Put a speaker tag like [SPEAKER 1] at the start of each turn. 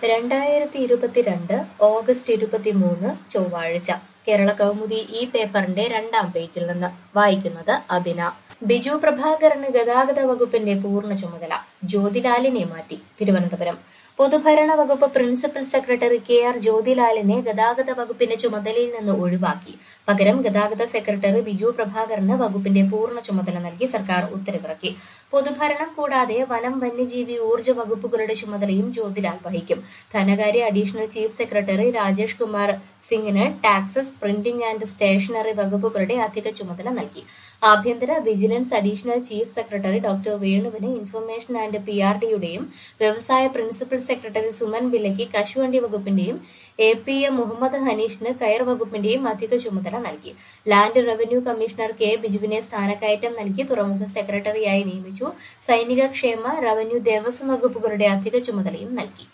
[SPEAKER 1] രണ്ടായിരത്തി ഇരുപത്തിരണ്ട് ഓഗസ്റ്റ് ഇരുപത്തിമൂന്ന് ചൊവ്വാഴ്ച കേരള കൗമുദി ഈ പേപ്പറിന്റെ രണ്ടാം പേജിൽ നിന്ന് വായിക്കുന്നത് അബിന ബിജു പ്രഭാകരന് ഗതാഗത വകുപ്പിന്റെ പൂർണ്ണ ചുമതല ജ്യോതിലാലിനെ മാറ്റി തിരുവനന്തപുരം പൊതുഭരണ വകുപ്പ് പ്രിൻസിപ്പൽ സെക്രട്ടറി കെ ആർ ജ്യോതിലാലിനെ ഗതാഗത വകുപ്പിന്റെ ചുമതലയിൽ നിന്ന് ഒഴിവാക്കി പകരം ഗതാഗത സെക്രട്ടറി ബിജു പ്രഭാകരന് വകുപ്പിന്റെ പൂർണ്ണ ചുമതല നൽകി സർക്കാർ ഉത്തരവിറക്കി പൊതുഭരണം കൂടാതെ വനം വന്യജീവി ഊർജ്ജ വകുപ്പുകളുടെ ചുമതലയും ജ്യോതിലാൽ വഹിക്കും ധനകാര്യ additional chief secretary Rajesh Kumar സിംഗിന് ടാക്സസ് പ്രിന്റിംഗ് ആൻഡ് സ്റ്റേഷനറി വകുപ്പുകളുടെ അധിക ചുമതല നൽകി ആഭ്യന്തര vigilance additional chief secretary doctor വേണുവിന് ഇൻഫർമേഷൻ ആൻഡ് പി ആർ ഡിയുടെയും വ്യവസായ പ്രിൻസിപ്പൽ സെക്രട്ടറി സുമൻ ബില്ലയ്ക്ക് കശുവണ്ടി വകുപ്പിന്റെയും എ പി എം മുഹമ്മദ് ഹനീഷിന് കയർ വകുപ്പിന്റെയും അധിക ചുമതല നൽകി ലാൻഡ് റവന്യൂ കമ്മീഷണർ കെ ബിജുവിനെ സ്ഥാനക്കയറ്റം നൽകി തുറമുഖ സെക്രട്ടറിയായി നിയമിച്ചു സൈനിക ക്ഷേമ റവന്യൂ ദേവസ്വം വകുപ്പുകളുടെ അധിക ചുമതലയും നൽകി